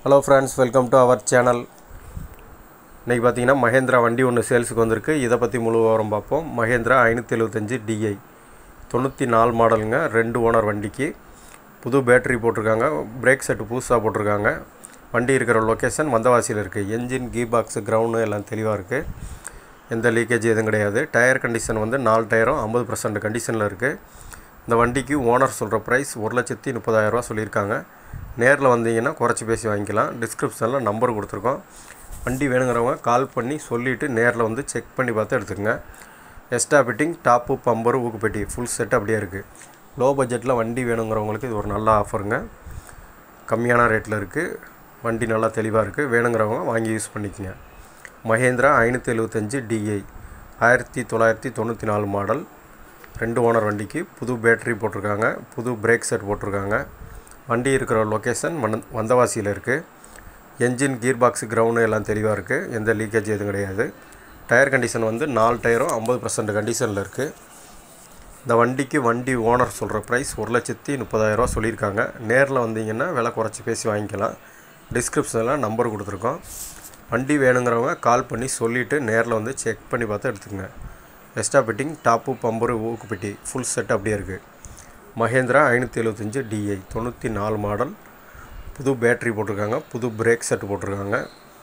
hello friends welcome to our channel இன்றைக்கி பார்த்தீங்கன்னா மகேந்திரா வண்டி ஒன்று சேல்ஸுக்கு வந்திருக்கு இதை பற்றி முழு விவரம் பார்ப்போம் மகேந்திரா ஐநூற்றி எழுபத்தஞ்சி டிஐ தொண்ணூற்றி நாலு மாடலுங்க ரெண்டு ஓனர் வண்டிக்கு புது பேட்டரி போட்டிருக்காங்க பிரேக் செட்டு புதுசாக போட்டிருக்காங்க வண்டி இருக்கிற லொக்கேஷன் வந்தவாசியில் இருக்குது என்ஜின் கீ பாக்ஸு கிரவுண்டு எல்லாம் தெளிவாக இருக்குது எந்த லீக்கேஜ் எதுவும் கிடையாது டயர் கண்டிஷன் வந்து நாலு டயரும் ஐம்பது பர்சன்ட் கண்டிஷனில் இருக்குது இந்த வண்டிக்கு ஓனர் சொல்கிற ப்ரைஸ் ஒரு லட்சத்தி முப்பதாயிரரூவா சொல்லியிருக்காங்க நேரில் வந்தீங்கன்னா குறைச்சி பேசி வாங்கிக்கலாம் டிஸ்கிரிப்ஷனில் நம்பர் கொடுத்துருக்கோம் வண்டி வேணுங்கிறவங்க கால் பண்ணி சொல்லிவிட்டு நேரில் வந்து செக் பண்ணி பார்த்து எடுத்துக்கங்க எக்ஸ்ட்ரா ஃபிட்டிங் டாப்பு பம்பரு ஊக்குப்பெட்டி ஃபுல் செட் அப்படியே இருக்குது லோ பட்ஜெட்டில் வண்டி வேணுங்கிறவங்களுக்கு இது ஒரு நல்ல ஆஃபருங்க கம்மியான ரேட்டில் இருக்குது வண்டி நல்லா தெளிவாக இருக்குது வேணுங்கிறவங்க வாங்கி யூஸ் பண்ணிக்கங்க மகேந்திரா ஐநூற்றி எழுபத்தஞ்சி டிஐ ஆயிரத்தி தொள்ளாயிரத்தி தொண்ணூற்றி நாலு மாடல் ரெண்டு ஓனர் வண்டிக்கு புது பேட்டரி போட்டிருக்காங்க புது பிரேக் செட் போட்டிருக்காங்க வண்டி இருக்கிற லொக்கேஷன் மண் வந்தவாசியில் இருக்குது என்ஜின் கீர் பாக்ஸு கிரவுண்டு எல்லாம் தெளிவாக இருக்குது எந்த லீக்கேஜ் எதுவும் கிடையாது டயர் கண்டிஷன் வந்து நாலு டயரும் ஐம்பது பர்சன்ட் கண்டிஷனில் இருக்குது இந்த வண்டிக்கு வண்டி ஓனர் சொல்கிற ப்ரைஸ் ஒரு லட்சத்தி முப்பதாயிரரூவா சொல்லியிருக்காங்க நேரில் வந்தீங்கன்னா விலை குறைச்சி பேசி வாங்கிக்கலாம் டிஸ்கிரிப்ஷனில் நம்பர் கொடுத்துருக்கோம் வண்டி வேணுங்கிறவங்க கால் பண்ணி சொல்லிவிட்டு நேரில் வந்து செக் பண்ணி பார்த்து எடுத்துக்கங்க எக்ஸ்ட்ரா ஃபிட்டிங் டாப்பு பம்பரு ஊக்குப்பெட்டி ஃபுல் செட் அப்படியே இருக்குது மகேந்திரா ஐநூற்றி எழுபத்தஞ்சி டிஐ தொண்ணூற்றி நாலு மாடல் புது பேட்டரி போட்டிருக்காங்க புது பிரேக் செட் போட்டிருக்காங்க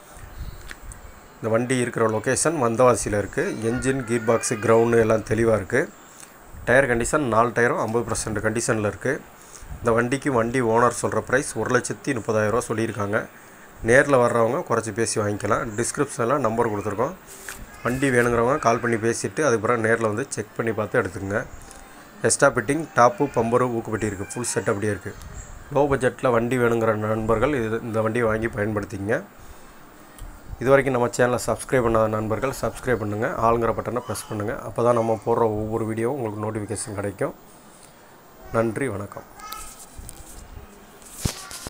இந்த வண்டி இருக்கிற லொக்கேஷன் வந்தவாசியில் இருக்குது என்ஜின் கீர் பாக்ஸு கிரவுண்டு எல்லாம் தெளிவாக இருக்குது டயர் கண்டிஷன் நாலு டயரும் ஐம்பது பர்சன்ட் கண்டிஷனில் இருக்குது இந்த வண்டிக்கு வண்டி ஓனர் சொல்கிற ப்ரைஸ் ஒரு லட்சத்தி முப்பதாயிரரூவா சொல்லியிருக்காங்க நேரில் வர்றவங்க குறைச்சி பேசி வாங்கிக்கலாம் டிஸ்கிரிப்ஷனில் நம்பர் கொடுத்துருக்கோம் வண்டி வேணுங்கிறவங்க கால் பண்ணி பேசிவிட்டு அதுக்கப்புறம் நேரில் வந்து செக் பண்ணி பார்த்து எடுத்துக்கங்க எக்ஸ்ட்ரா ஃபிட்டிங் டாப்பு பம்பரு ஊக்குப்பட்டி இருக்குது ஃபுல் செட் அப்படியே இருக்குது லோ பட்ஜெட்டில் வண்டி வேணுங்கிற நண்பர்கள் இது இந்த வண்டியை வாங்கி பயன்படுத்திங்க இது வரைக்கும் நம்ம சேனலை சப்ஸ்கிரைப் பண்ணாத நண்பர்கள் சப்ஸ்கிரைப் பண்ணுங்கள் ஆளுங்கிற பட்டனை ப்ரெஸ் பண்ணுங்கள் அப்போ தான் நம்ம போடுற ஒவ்வொரு வீடியோவும் உங்களுக்கு நோட்டிஃபிகேஷன் கிடைக்கும் நன்றி வணக்கம்